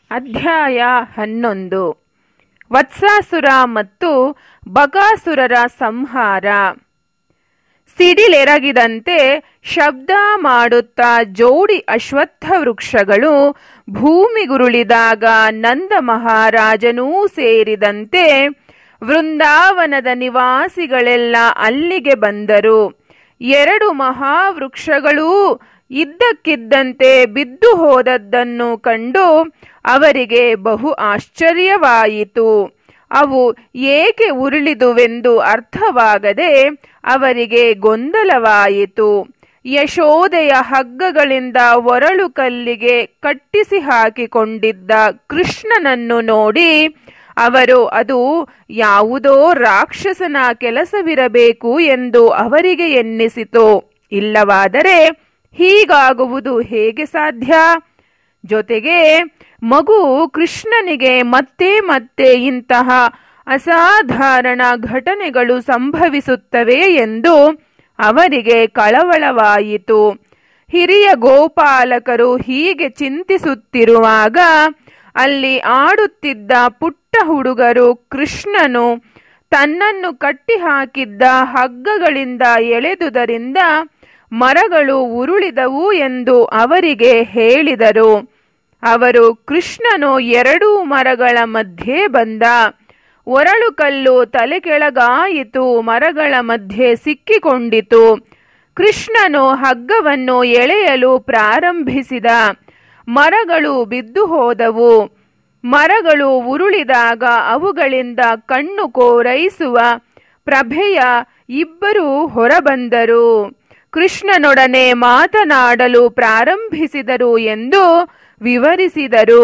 ಅಧ್ಯಾಯ ಹನ್ನೊಂದು ವತ್ಸಾಸುರ ಮತ್ತು ಬಕಾಸುರರ ಸಂಹಾರ ಸಿಡಿಲೆರಗಿದಂತೆ ಶಬ್ದ ಮಾಡುತ್ತಾ ಜೋಡಿ ಅಶ್ವತ್ಥ ವೃಕ್ಷಗಳು ಭೂಮಿಗುರುಳಿದಾಗ ನಂದ ಮಹಾರಾಜನೂ ಸೇರಿದಂತೆ ವೃಂದಾವನದ ನಿವಾಸಿಗಳೆಲ್ಲ ಅಲ್ಲಿಗೆ ಬಂದರು ಎರಡು ಮಹಾವೃಕ್ಷಗಳೂ ಇದ್ದಕ್ಕಿದ್ದಂತೆ ಬಿದ್ದು ಹೋದದ್ದನ್ನು ಕಂಡು ಅವರಿಗೆ ಬಹು ಆಶ್ಚರ್ಯವಾಯಿತು ಅವು ಏಕೆ ಉರುಳಿದುವೆಂದು ಅರ್ಥವಾಗದೆ ಅವರಿಗೆ ಗೊಂದಲವಾಯಿತು ಯಶೋದೆಯ ಹಗ್ಗಗಳಿಂದ ಒರಳು ಕಲ್ಲಿಗೆ ಕಟ್ಟಿಸಿ ಹಾಕಿಕೊಂಡಿದ್ದ ಕೃಷ್ಣನನ್ನು ನೋಡಿ ಅವರು ಅದು ಯಾವುದೋ ರಾಕ್ಷಸನ ಕೆಲಸವಿರಬೇಕು ಎಂದು ಅವರಿಗೆ ಎನ್ನಿಸಿತು ಇಲ್ಲವಾದರೆ ಹೀಗಾಗುವುದು ಹೇಗೆ ಸಾಧ್ಯ ಜೊತೆಗೆ ಮಗು ಕೃಷ್ಣನಿಗೆ ಮತ್ತೆ ಮತ್ತೆ ಇಂತಹ ಅಸಾಧಾರಣ ಘಟನೆಗಳು ಸಂಭವಿಸುತ್ತವೆ ಎಂದು ಅವರಿಗೆ ಕಳವಳವಾಯಿತು ಹಿರಿಯ ಗೋಪಾಲಕರು ಹೀಗೆ ಚಿಂತಿಸುತ್ತಿರುವಾಗ ಅಲ್ಲಿ ಆಡುತ್ತಿದ್ದ ಪುಟ್ಟ ಹುಡುಗರು ಕೃಷ್ಣನು ತನ್ನನ್ನು ಕಟ್ಟಿಹಾಕಿದ್ದ ಹಗ್ಗಗಳಿಂದ ಎಳೆದುದರಿಂದ ಮರಗಳು ಉರುಳಿದವು ಎಂದು ಅವರಿಗೆ ಹೇಳಿದರು ಅವರು ಕೃಷ್ಣನು ಎರಡೂ ಮರಗಳ ಮಧ್ಯೆ ಬಂದ ಒರಳು ಕಲ್ಲು ತಲೆ ಕೆಳಗಾಯಿತು ಮರಗಳ ಮಧ್ಯೆ ಸಿಕ್ಕಿಕೊಂಡಿತು ಕೃಷ್ಣನು ಹಗ್ಗವನ್ನು ಎಳೆಯಲು ಪ್ರಾರಂಭಿಸಿದ ಮರಗಳು ಬಿದ್ದು ಹೋದವು ಮರಗಳು ಉರುಳಿದಾಗ ಅವುಗಳಿಂದ ಕಣ್ಣು ಕೋರೈಸುವ ಪ್ರಭೆಯ ಇಬ್ಬರು ಹೊರಬಂದರು ಕೃಷ್ಣನೊಡನೆ ಮಾತನಾಡಲು ಪ್ರಾರಂಭಿಸಿದರು ಎಂದು ವಿವರಿಸಿದರು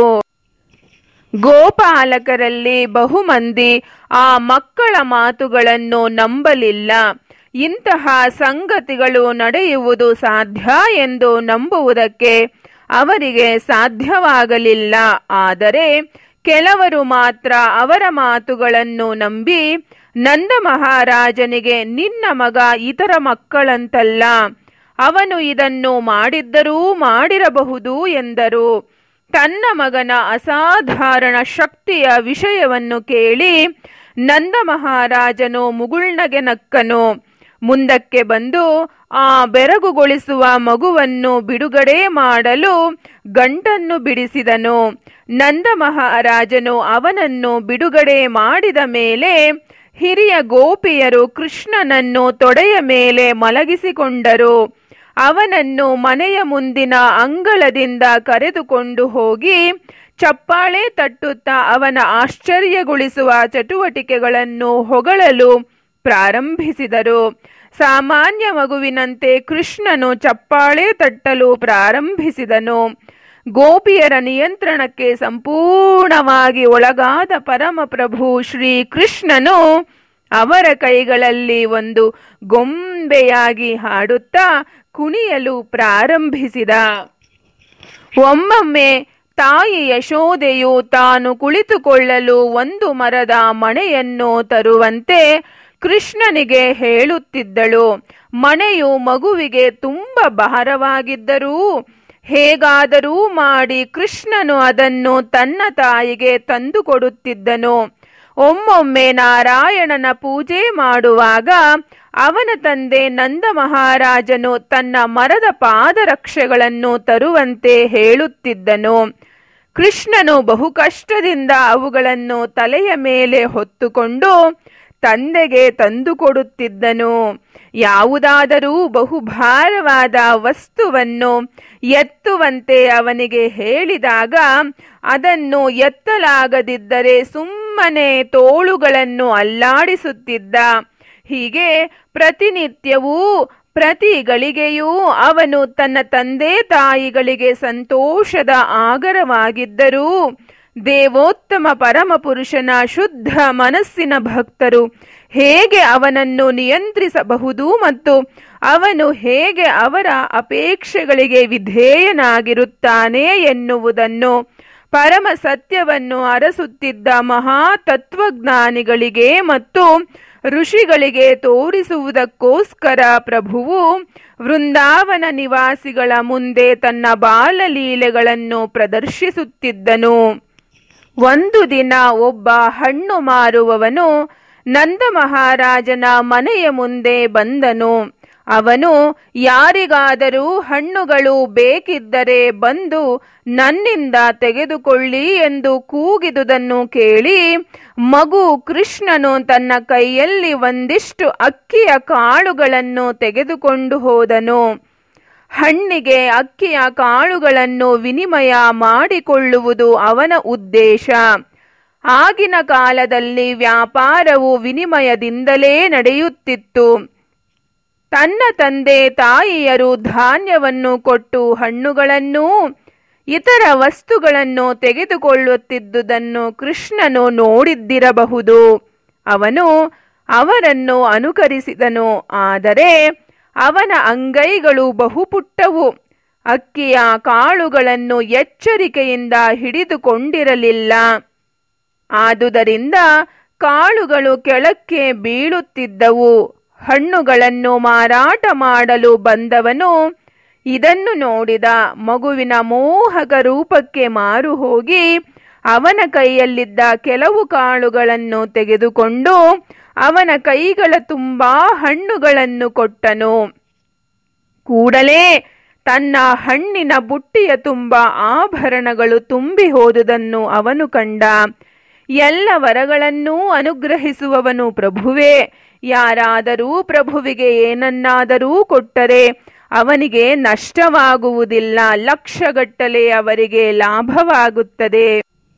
ಗೋಪಾಲಕರಲ್ಲಿ ಬಹುಮಂದಿ ಆ ಮಕ್ಕಳ ಮಾತುಗಳನ್ನು ನಂಬಲಿಲ್ಲ ಇಂತಹ ಸಂಗತಿಗಳು ನಡೆಯುವುದು ಸಾಧ್ಯ ಎಂದು ನಂಬುವುದಕ್ಕೆ ಅವರಿಗೆ ಸಾಧ್ಯವಾಗಲಿಲ್ಲ ಆದರೆ ಕೆಲವರು ಮಾತ್ರ ಅವರ ಮಾತುಗಳನ್ನು ನಂಬಿ ನಂದ ಮಹಾರಾಜನಿಗೆ ನಿನ್ನ ಮಗ ಇತರ ಮಕ್ಕಳಂತಲ್ಲ ಅವನು ಇದನ್ನು ಮಾಡಿದ್ದರೂ ಮಾಡಿರಬಹುದು ಎಂದರು ತನ್ನ ಮಗನ ಅಸಾಧಾರಣ ಶಕ್ತಿಯ ವಿಷಯವನ್ನು ಕೇಳಿ ನಂದ ಮಹಾರಾಜನು ಮುಗುಳ್ನಗೆ ನಕ್ಕನು ಮುಂದಕ್ಕೆ ಬಂದು ಆ ಬೆರಗುಗೊಳಿಸುವ ಮಗುವನ್ನು ಬಿಡುಗಡೆ ಮಾಡಲು ಗಂಟನ್ನು ಬಿಡಿಸಿದನು ನಂದ ಮಹಾರಾಜನು ಅವನನ್ನು ಬಿಡುಗಡೆ ಮಾಡಿದ ಮೇಲೆ ಹಿರಿಯ ಗೋಪಿಯರು ಕೃಷ್ಣನನ್ನು ತೊಡೆಯ ಮೇಲೆ ಮಲಗಿಸಿಕೊಂಡರು ಅವನನ್ನು ಮನೆಯ ಮುಂದಿನ ಅಂಗಳದಿಂದ ಕರೆದುಕೊಂಡು ಹೋಗಿ ಚಪ್ಪಾಳೆ ತಟ್ಟುತ್ತಾ ಅವನ ಆಶ್ಚರ್ಯಗೊಳಿಸುವ ಚಟುವಟಿಕೆಗಳನ್ನು ಹೊಗಳಲು ಪ್ರಾರಂಭಿಸಿದರು ಸಾಮಾನ್ಯ ಮಗುವಿನಂತೆ ಕೃಷ್ಣನು ಚಪ್ಪಾಳೆ ತಟ್ಟಲು ಪ್ರಾರಂಭಿಸಿದನು ಗೋಪಿಯರ ನಿಯಂತ್ರಣಕ್ಕೆ ಸಂಪೂರ್ಣವಾಗಿ ಒಳಗಾದ ಪರಮಪ್ರಭು ಶ್ರೀ ಕೃಷ್ಣನು ಅವರ ಕೈಗಳಲ್ಲಿ ಒಂದು ಗೊಂಬೆಯಾಗಿ ಹಾಡುತ್ತಾ ಕುಣಿಯಲು ಪ್ರಾರಂಭಿಸಿದ ಒಮ್ಮೊಮ್ಮೆ ತಾಯಿ ಯಶೋದೆಯು ತಾನು ಕುಳಿತುಕೊಳ್ಳಲು ಒಂದು ಮರದ ಮಣೆಯನ್ನು ತರುವಂತೆ ಕೃಷ್ಣನಿಗೆ ಹೇಳುತ್ತಿದ್ದಳು ಮಣೆಯು ಮಗುವಿಗೆ ತುಂಬ ಭಾರವಾಗಿದ್ದರೂ ಹೇಗಾದರೂ ಮಾಡಿ ಕೃಷ್ಣನು ಅದನ್ನು ತನ್ನ ತಾಯಿಗೆ ತಂದುಕೊಡುತ್ತಿದ್ದನು ಒಮ್ಮೊಮ್ಮೆ ನಾರಾಯಣನ ಪೂಜೆ ಮಾಡುವಾಗ ಅವನ ತಂದೆ ನಂದ ಮಹಾರಾಜನು ತನ್ನ ಮರದ ಪಾದರಕ್ಷೆಗಳನ್ನು ತರುವಂತೆ ಹೇಳುತ್ತಿದ್ದನು ಕೃಷ್ಣನು ಬಹು ಕಷ್ಟದಿಂದ ಅವುಗಳನ್ನು ತಲೆಯ ಮೇಲೆ ಹೊತ್ತುಕೊಂಡು ತಂದೆಗೆ ತಂದುಕೊಡುತ್ತಿದ್ದನು ಯಾವುದಾದರೂ ಬಹುಭಾರವಾದ ವಸ್ತುವನ್ನು ಎತ್ತುವಂತೆ ಅವನಿಗೆ ಹೇಳಿದಾಗ ಅದನ್ನು ಎತ್ತಲಾಗದಿದ್ದರೆ ಸುಮ್ಮನೆ ತೋಳುಗಳನ್ನು ಅಲ್ಲಾಡಿಸುತ್ತಿದ್ದ ಹೀಗೆ ಪ್ರತಿನಿತ್ಯವೂ ಪ್ರತಿ ಗಳಿಗೆಯೂ ಅವನು ತನ್ನ ತಂದೆ ತಾಯಿಗಳಿಗೆ ಸಂತೋಷದ ಆಗರವಾಗಿದ್ದರೂ ದೇವೋತ್ತಮ ಪರಮಪುರುಷನ ಶುದ್ಧ ಮನಸ್ಸಿನ ಭಕ್ತರು ಹೇಗೆ ಅವನನ್ನು ನಿಯಂತ್ರಿಸಬಹುದು ಮತ್ತು ಅವನು ಹೇಗೆ ಅವರ ಅಪೇಕ್ಷೆಗಳಿಗೆ ವಿಧೇಯನಾಗಿರುತ್ತಾನೆ ಎನ್ನುವುದನ್ನು ಪರಮ ಸತ್ಯವನ್ನು ಅರಸುತ್ತಿದ್ದ ಮಹಾತತ್ವಜ್ಞಾನಿಗಳಿಗೆ ಮತ್ತು ಋಷಿಗಳಿಗೆ ತೋರಿಸುವುದಕ್ಕೋಸ್ಕರ ಪ್ರಭುವು ವೃಂದಾವನ ನಿವಾಸಿಗಳ ಮುಂದೆ ತನ್ನ ಬಾಲಲೀಲೆಗಳನ್ನು ಪ್ರದರ್ಶಿಸುತ್ತಿದ್ದನು ಒಂದು ದಿನ ಒಬ್ಬ ಹಣ್ಣು ಮಾರುವವನು ನಂದ ಮಹಾರಾಜನ ಮನೆಯ ಮುಂದೆ ಬಂದನು ಅವನು ಯಾರಿಗಾದರೂ ಹಣ್ಣುಗಳು ಬೇಕಿದ್ದರೆ ಬಂದು ನನ್ನಿಂದ ತೆಗೆದುಕೊಳ್ಳಿ ಎಂದು ಕೂಗಿದುದನ್ನು ಕೇಳಿ ಮಗು ಕೃಷ್ಣನು ತನ್ನ ಕೈಯಲ್ಲಿ ಒಂದಿಷ್ಟು ಅಕ್ಕಿಯ ಕಾಳುಗಳನ್ನು ತೆಗೆದುಕೊಂಡು ಹೋದನು ಹಣ್ಣಿಗೆ ಅಕ್ಕಿಯ ಕಾಳುಗಳನ್ನು ವಿನಿಮಯ ಮಾಡಿಕೊಳ್ಳುವುದು ಅವನ ಉದ್ದೇಶ ಆಗಿನ ಕಾಲದಲ್ಲಿ ವ್ಯಾಪಾರವು ವಿನಿಮಯದಿಂದಲೇ ನಡೆಯುತ್ತಿತ್ತು ತನ್ನ ತಂದೆ ತಾಯಿಯರು ಧಾನ್ಯವನ್ನು ಕೊಟ್ಟು ಹಣ್ಣುಗಳನ್ನೂ ಇತರ ವಸ್ತುಗಳನ್ನು ತೆಗೆದುಕೊಳ್ಳುತ್ತಿದ್ದುದನ್ನು ಕೃಷ್ಣನು ನೋಡಿದ್ದಿರಬಹುದು ಅವನು ಅವರನ್ನು ಅನುಕರಿಸಿದನು ಆದರೆ ಅವನ ಅಂಗೈಗಳು ಬಹುಪುಟ್ಟವು ಅಕ್ಕಿಯ ಕಾಳುಗಳನ್ನು ಎಚ್ಚರಿಕೆಯಿಂದ ಹಿಡಿದುಕೊಂಡಿರಲಿಲ್ಲ ಆದುದರಿಂದ ಕಾಳುಗಳು ಕೆಳಕ್ಕೆ ಬೀಳುತ್ತಿದ್ದವು ಹಣ್ಣುಗಳನ್ನು ಮಾರಾಟ ಮಾಡಲು ಬಂದವನು ಇದನ್ನು ನೋಡಿದ ಮಗುವಿನ ಮೋಹಕ ರೂಪಕ್ಕೆ ಮಾರು ಹೋಗಿ ಅವನ ಕೈಯಲ್ಲಿದ್ದ ಕೆಲವು ಕಾಳುಗಳನ್ನು ತೆಗೆದುಕೊಂಡು ಅವನ ಕೈಗಳ ತುಂಬಾ ಹಣ್ಣುಗಳನ್ನು ಕೊಟ್ಟನು ಕೂಡಲೇ ತನ್ನ ಹಣ್ಣಿನ ಬುಟ್ಟಿಯ ತುಂಬ ಆಭರಣಗಳು ತುಂಬಿ ಹೋದುದನ್ನು ಅವನು ಕಂಡ ಎಲ್ಲ ವರಗಳನ್ನೂ ಅನುಗ್ರಹಿಸುವವನು ಪ್ರಭುವೇ ಯಾರಾದರೂ ಪ್ರಭುವಿಗೆ ಏನನ್ನಾದರೂ ಕೊಟ್ಟರೆ ಅವನಿಗೆ ನಷ್ಟವಾಗುವುದಿಲ್ಲ ಲಕ್ಷಗಟ್ಟಲೆ ಅವರಿಗೆ ಲಾಭವಾಗುತ್ತದೆ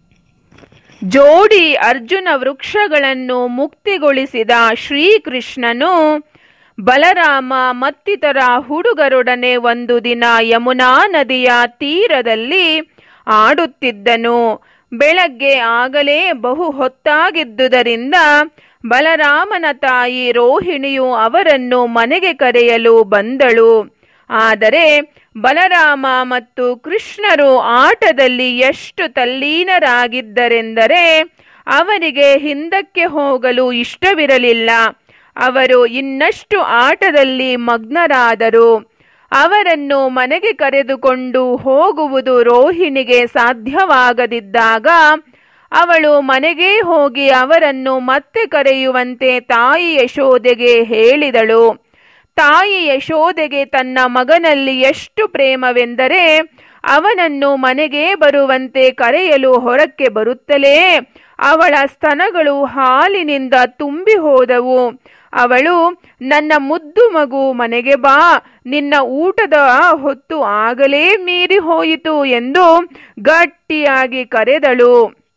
ಜೋಡಿ ಅರ್ಜುನ ವೃಕ್ಷಗಳನ್ನು ಮುಕ್ತಿಗೊಳಿಸಿದ ಶ್ರೀಕೃಷ್ಣನು ಬಲರಾಮ ಮತ್ತಿತರ ಹುಡುಗರೊಡನೆ ಒಂದು ದಿನ ಯಮುನಾ ನದಿಯ ತೀರದಲ್ಲಿ ಆಡುತ್ತಿದ್ದನು ಬೆಳಗ್ಗೆ ಆಗಲೇ ಬಹು ಹೊತ್ತಾಗಿದ್ದುದರಿಂದ ಬಲರಾಮನ ತಾಯಿ ರೋಹಿಣಿಯು ಅವರನ್ನು ಮನೆಗೆ ಕರೆಯಲು ಬಂದಳು ಆದರೆ ಬಲರಾಮ ಮತ್ತು ಕೃಷ್ಣರು ಆಟದಲ್ಲಿ ಎಷ್ಟು ತಲ್ಲೀನರಾಗಿದ್ದರೆಂದರೆ ಅವರಿಗೆ ಹಿಂದಕ್ಕೆ ಹೋಗಲು ಇಷ್ಟವಿರಲಿಲ್ಲ ಅವರು ಇನ್ನಷ್ಟು ಆಟದಲ್ಲಿ ಮಗ್ನರಾದರು ಅವರನ್ನು ಮನೆಗೆ ಕರೆದುಕೊಂಡು ಹೋಗುವುದು ರೋಹಿಣಿಗೆ ಸಾಧ್ಯವಾಗದಿದ್ದಾಗ ಅವಳು ಮನೆಗೆ ಹೋಗಿ ಅವರನ್ನು ಮತ್ತೆ ಕರೆಯುವಂತೆ ತಾಯಿ ಯಶೋದೆಗೆ ಹೇಳಿದಳು ತಾಯಿ ಯಶೋದೆಗೆ ತನ್ನ ಮಗನಲ್ಲಿ ಎಷ್ಟು ಪ್ರೇಮವೆಂದರೆ ಅವನನ್ನು ಮನೆಗೆ ಬರುವಂತೆ ಕರೆಯಲು ಹೊರಕ್ಕೆ ಬರುತ್ತಲೇ ಅವಳ ಸ್ತನಗಳು ಹಾಲಿನಿಂದ ತುಂಬಿ ಹೋದವು ಅವಳು ನನ್ನ ಮುದ್ದು ಮಗು ಮನೆಗೆ ಬಾ ನಿನ್ನ ಊಟದ ಹೊತ್ತು ಆಗಲೇ ಮೀರಿ ಹೋಯಿತು ಎಂದು ಗಟ್ಟಿಯಾಗಿ ಕರೆದಳು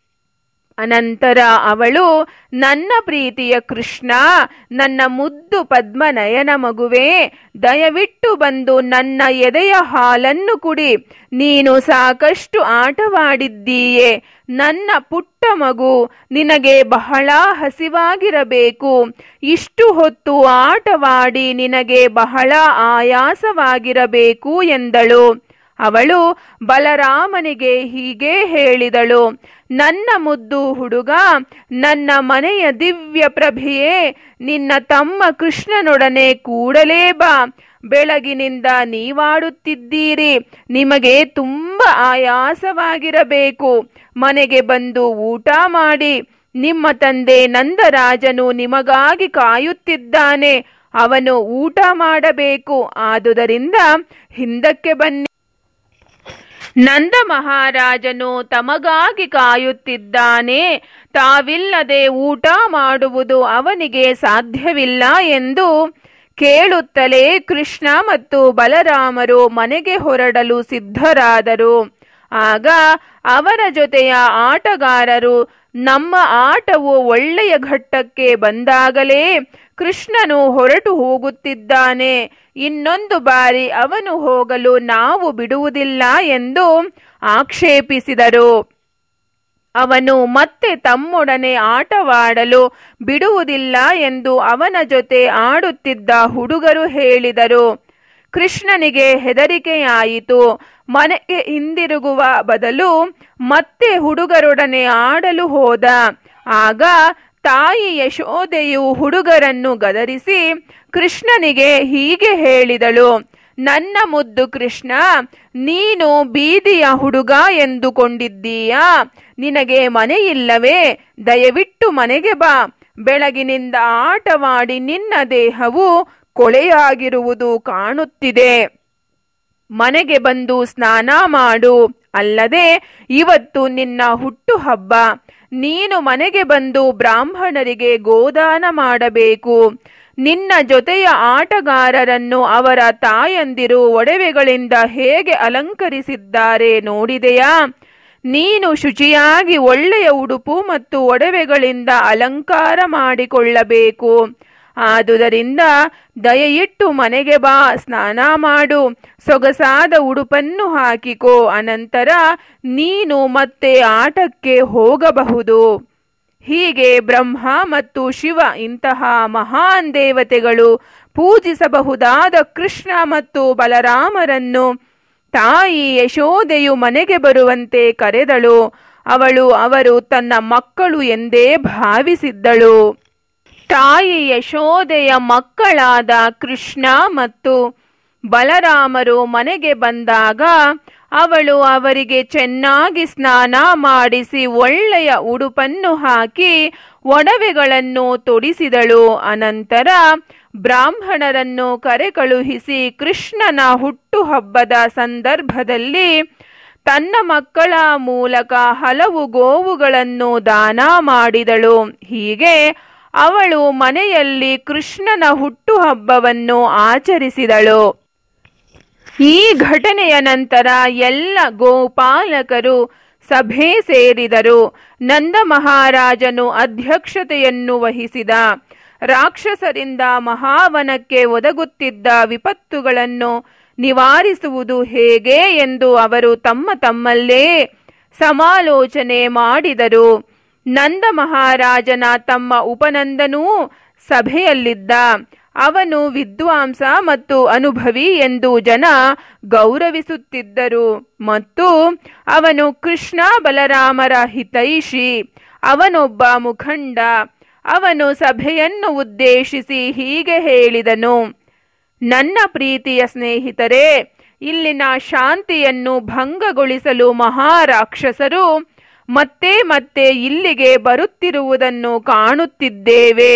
ಅನಂತರ ಅವಳು ನನ್ನ ಪ್ರೀತಿಯ ಕೃಷ್ಣ ನನ್ನ ಮುದ್ದು ಪದ್ಮನಯನ ಮಗುವೇ ದಯವಿಟ್ಟು ಬಂದು ನನ್ನ ಎದೆಯ ಹಾಲನ್ನು ಕುಡಿ ನೀನು ಸಾಕಷ್ಟು ಆಟವಾಡಿದ್ದೀಯೆ ನನ್ನ ಪುಟ್ಟ ಮಗು ನಿನಗೆ ಬಹಳ ಹಸಿವಾಗಿರಬೇಕು ಇಷ್ಟು ಹೊತ್ತು ಆಟವಾಡಿ ನಿನಗೆ ಬಹಳ ಆಯಾಸವಾಗಿರಬೇಕು ಎಂದಳು ಅವಳು ಬಲರಾಮನಿಗೆ ಹೀಗೆ ಹೇಳಿದಳು ನನ್ನ ಮುದ್ದು ಹುಡುಗ ನನ್ನ ಮನೆಯ ದಿವ್ಯ ಪ್ರಭೆಯೇ ನಿನ್ನ ತಮ್ಮ ಕೃಷ್ಣನೊಡನೆ ಕೂಡಲೇ ಬಾ ಬೆಳಗಿನಿಂದ ನೀವಾಡುತ್ತಿದ್ದೀರಿ ನಿಮಗೆ ತುಂಬ ಆಯಾಸವಾಗಿರಬೇಕು ಮನೆಗೆ ಬಂದು ಊಟ ಮಾಡಿ ನಿಮ್ಮ ತಂದೆ ನಂದರಾಜನು ನಿಮಗಾಗಿ ಕಾಯುತ್ತಿದ್ದಾನೆ ಅವನು ಊಟ ಮಾಡಬೇಕು ಆದುದರಿಂದ ಹಿಂದಕ್ಕೆ ಬನ್ನಿ ನಂದ ಮಹಾರಾಜನು ತಮಗಾಗಿ ಕಾಯುತ್ತಿದ್ದಾನೆ ತಾವಿಲ್ಲದೆ ಊಟ ಮಾಡುವುದು ಅವನಿಗೆ ಸಾಧ್ಯವಿಲ್ಲ ಎಂದು ಕೇಳುತ್ತಲೇ ಕೃಷ್ಣ ಮತ್ತು ಬಲರಾಮರು ಮನೆಗೆ ಹೊರಡಲು ಸಿದ್ಧರಾದರು ಆಗ ಅವರ ಜೊತೆಯ ಆಟಗಾರರು ನಮ್ಮ ಆಟವು ಒಳ್ಳೆಯ ಘಟ್ಟಕ್ಕೆ ಬಂದಾಗಲೇ ಕೃಷ್ಣನು ಹೊರಟು ಹೋಗುತ್ತಿದ್ದಾನೆ ಇನ್ನೊಂದು ಬಾರಿ ಅವನು ಹೋಗಲು ನಾವು ಬಿಡುವುದಿಲ್ಲ ಎಂದು ಆಕ್ಷೇಪಿಸಿದರು ಅವನು ಮತ್ತೆ ತಮ್ಮೊಡನೆ ಆಟವಾಡಲು ಬಿಡುವುದಿಲ್ಲ ಎಂದು ಅವನ ಜೊತೆ ಆಡುತ್ತಿದ್ದ ಹುಡುಗರು ಹೇಳಿದರು ಕೃಷ್ಣನಿಗೆ ಹೆದರಿಕೆಯಾಯಿತು ಮನೆಗೆ ಹಿಂದಿರುಗುವ ಬದಲು ಮತ್ತೆ ಹುಡುಗರೊಡನೆ ಆಡಲು ಹೋದ ಆಗ ತಾಯಿ ಯಶೋದೆಯು ಹುಡುಗರನ್ನು ಗದರಿಸಿ ಕೃಷ್ಣನಿಗೆ ಹೀಗೆ ಹೇಳಿದಳು ನನ್ನ ಮುದ್ದು ಕೃಷ್ಣ ನೀನು ಬೀದಿಯ ಹುಡುಗ ಎಂದುಕೊಂಡಿದ್ದೀಯಾ ನಿನಗೆ ಮನೆಯಿಲ್ಲವೇ ದಯವಿಟ್ಟು ಮನೆಗೆ ಬಾ ಬೆಳಗಿನಿಂದ ಆಟವಾಡಿ ನಿನ್ನ ದೇಹವು ಕೊಳೆಯಾಗಿರುವುದು ಕಾಣುತ್ತಿದೆ ಮನೆಗೆ ಬಂದು ಸ್ನಾನ ಮಾಡು ಅಲ್ಲದೆ ಇವತ್ತು ನಿನ್ನ ಹುಟ್ಟು ಹಬ್ಬ ನೀನು ಮನೆಗೆ ಬಂದು ಬ್ರಾಹ್ಮಣರಿಗೆ ಗೋದಾನ ಮಾಡಬೇಕು ನಿನ್ನ ಜೊತೆಯ ಆಟಗಾರರನ್ನು ಅವರ ತಾಯಂದಿರು ಒಡವೆಗಳಿಂದ ಹೇಗೆ ಅಲಂಕರಿಸಿದ್ದಾರೆ ನೋಡಿದೆಯಾ ನೀನು ಶುಚಿಯಾಗಿ ಒಳ್ಳೆಯ ಉಡುಪು ಮತ್ತು ಒಡವೆಗಳಿಂದ ಅಲಂಕಾರ ಮಾಡಿಕೊಳ್ಳಬೇಕು ಆದುದರಿಂದ ದಯಯಿಟ್ಟು ಮನೆಗೆ ಬಾ ಸ್ನಾನ ಮಾಡು ಸೊಗಸಾದ ಉಡುಪನ್ನು ಹಾಕಿಕೋ ಅನಂತರ ನೀನು ಮತ್ತೆ ಆಟಕ್ಕೆ ಹೋಗಬಹುದು ಹೀಗೆ ಬ್ರಹ್ಮ ಮತ್ತು ಶಿವ ಇಂತಹ ಮಹಾನ್ ದೇವತೆಗಳು ಪೂಜಿಸಬಹುದಾದ ಕೃಷ್ಣ ಮತ್ತು ಬಲರಾಮರನ್ನು ತಾಯಿ ಯಶೋದೆಯು ಮನೆಗೆ ಬರುವಂತೆ ಕರೆದಳು ಅವಳು ಅವರು ತನ್ನ ಮಕ್ಕಳು ಎಂದೇ ಭಾವಿಸಿದ್ದಳು ತಾಯಿ ಯಶೋದೆಯ ಮಕ್ಕಳಾದ ಕೃಷ್ಣ ಮತ್ತು ಬಲರಾಮರು ಮನೆಗೆ ಬಂದಾಗ ಅವಳು ಅವರಿಗೆ ಚೆನ್ನಾಗಿ ಸ್ನಾನ ಮಾಡಿಸಿ ಒಳ್ಳೆಯ ಉಡುಪನ್ನು ಹಾಕಿ ಒಡವೆಗಳನ್ನು ತೊಡಿಸಿದಳು ಅನಂತರ ಬ್ರಾಹ್ಮಣರನ್ನು ಕರೆ ಕಳುಹಿಸಿ ಕೃಷ್ಣನ ಹುಟ್ಟುಹಬ್ಬದ ಸಂದರ್ಭದಲ್ಲಿ ತನ್ನ ಮಕ್ಕಳ ಮೂಲಕ ಹಲವು ಗೋವುಗಳನ್ನು ದಾನ ಮಾಡಿದಳು ಹೀಗೆ ಅವಳು ಮನೆಯಲ್ಲಿ ಕೃಷ್ಣನ ಹುಟ್ಟುಹಬ್ಬವನ್ನು ಆಚರಿಸಿದಳು ಈ ಘಟನೆಯ ನಂತರ ಎಲ್ಲ ಗೋಪಾಲಕರು ಸಭೆ ಸೇರಿದರು ನಂದ ಮಹಾರಾಜನು ಅಧ್ಯಕ್ಷತೆಯನ್ನು ವಹಿಸಿದ ರಾಕ್ಷಸರಿಂದ ಮಹಾವನಕ್ಕೆ ಒದಗುತ್ತಿದ್ದ ವಿಪತ್ತುಗಳನ್ನು ನಿವಾರಿಸುವುದು ಹೇಗೆ ಎಂದು ಅವರು ತಮ್ಮ ತಮ್ಮಲ್ಲೇ ಸಮಾಲೋಚನೆ ಮಾಡಿದರು ನಂದ ಮಹಾರಾಜನ ತಮ್ಮ ಉಪನಂದನೂ ಸಭೆಯಲ್ಲಿದ್ದ ಅವನು ವಿದ್ವಾಂಸ ಮತ್ತು ಅನುಭವಿ ಎಂದು ಜನ ಗೌರವಿಸುತ್ತಿದ್ದರು ಮತ್ತು ಅವನು ಕೃಷ್ಣ ಬಲರಾಮರ ಹಿತೈಷಿ ಅವನೊಬ್ಬ ಮುಖಂಡ ಅವನು ಸಭೆಯನ್ನು ಉದ್ದೇಶಿಸಿ ಹೀಗೆ ಹೇಳಿದನು ನನ್ನ ಪ್ರೀತಿಯ ಸ್ನೇಹಿತರೆ ಇಲ್ಲಿನ ಶಾಂತಿಯನ್ನು ಭಂಗಗೊಳಿಸಲು ಮಹಾರಾಕ್ಷಸರು ಮತ್ತೆ ಮತ್ತೆ ಇಲ್ಲಿಗೆ ಬರುತ್ತಿರುವುದನ್ನು ಕಾಣುತ್ತಿದ್ದೇವೆ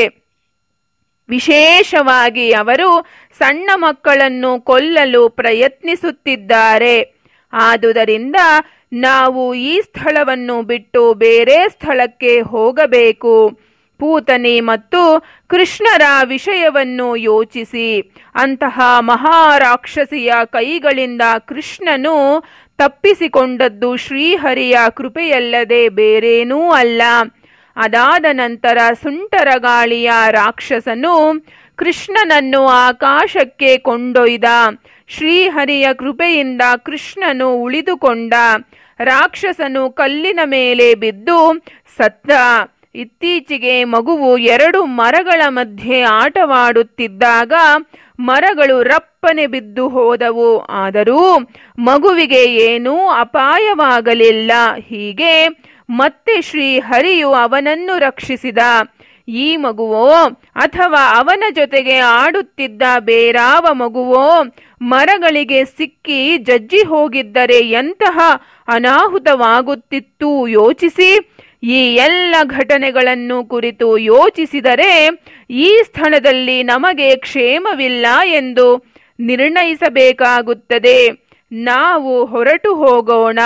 ವಿಶೇಷವಾಗಿ ಅವರು ಸಣ್ಣ ಮಕ್ಕಳನ್ನು ಕೊಲ್ಲಲು ಪ್ರಯತ್ನಿಸುತ್ತಿದ್ದಾರೆ ಆದುದರಿಂದ ನಾವು ಈ ಸ್ಥಳವನ್ನು ಬಿಟ್ಟು ಬೇರೆ ಸ್ಥಳಕ್ಕೆ ಹೋಗಬೇಕು ಪೂತನಿ ಮತ್ತು ಕೃಷ್ಣರ ವಿಷಯವನ್ನು ಯೋಚಿಸಿ ಅಂತಹ ಮಹಾರಾಕ್ಷಸಿಯ ಕೈಗಳಿಂದ ಕೃಷ್ಣನು ತಪ್ಪಿಸಿಕೊಂಡದ್ದು ಶ್ರೀಹರಿಯ ಕೃಪೆಯಲ್ಲದೆ ಬೇರೇನೂ ಅಲ್ಲ ಅದಾದ ನಂತರ ಸುಂಟರ ಗಾಳಿಯ ರಾಕ್ಷಸನು ಕೃಷ್ಣನನ್ನು ಆಕಾಶಕ್ಕೆ ಕೊಂಡೊಯ್ದ ಶ್ರೀಹರಿಯ ಕೃಪೆಯಿಂದ ಕೃಷ್ಣನು ಉಳಿದುಕೊಂಡ ರಾಕ್ಷಸನು ಕಲ್ಲಿನ ಮೇಲೆ ಬಿದ್ದು ಸತ್ತ ಇತ್ತೀಚೆಗೆ ಮಗುವು ಎರಡು ಮರಗಳ ಮಧ್ಯೆ ಆಟವಾಡುತ್ತಿದ್ದಾಗ ಮರಗಳು ರಪ್ಪನೆ ಬಿದ್ದು ಹೋದವು ಆದರೂ ಮಗುವಿಗೆ ಏನೂ ಅಪಾಯವಾಗಲಿಲ್ಲ ಹೀಗೆ ಮತ್ತೆ ಶ್ರೀ ಹರಿಯು ಅವನನ್ನು ರಕ್ಷಿಸಿದ ಈ ಮಗುವೋ ಅಥವಾ ಅವನ ಜೊತೆಗೆ ಆಡುತ್ತಿದ್ದ ಬೇರಾವ ಮಗುವೋ ಮರಗಳಿಗೆ ಸಿಕ್ಕಿ ಜಜ್ಜಿ ಹೋಗಿದ್ದರೆ ಎಂತಹ ಅನಾಹುತವಾಗುತ್ತಿತ್ತು ಯೋಚಿಸಿ ಈ ಎಲ್ಲ ಘಟನೆಗಳನ್ನು ಕುರಿತು ಯೋಚಿಸಿದರೆ ಈ ಸ್ಥಳದಲ್ಲಿ ನಮಗೆ ಕ್ಷೇಮವಿಲ್ಲ ಎಂದು ನಿರ್ಣಯಿಸಬೇಕಾಗುತ್ತದೆ ನಾವು ಹೊರಟು ಹೋಗೋಣ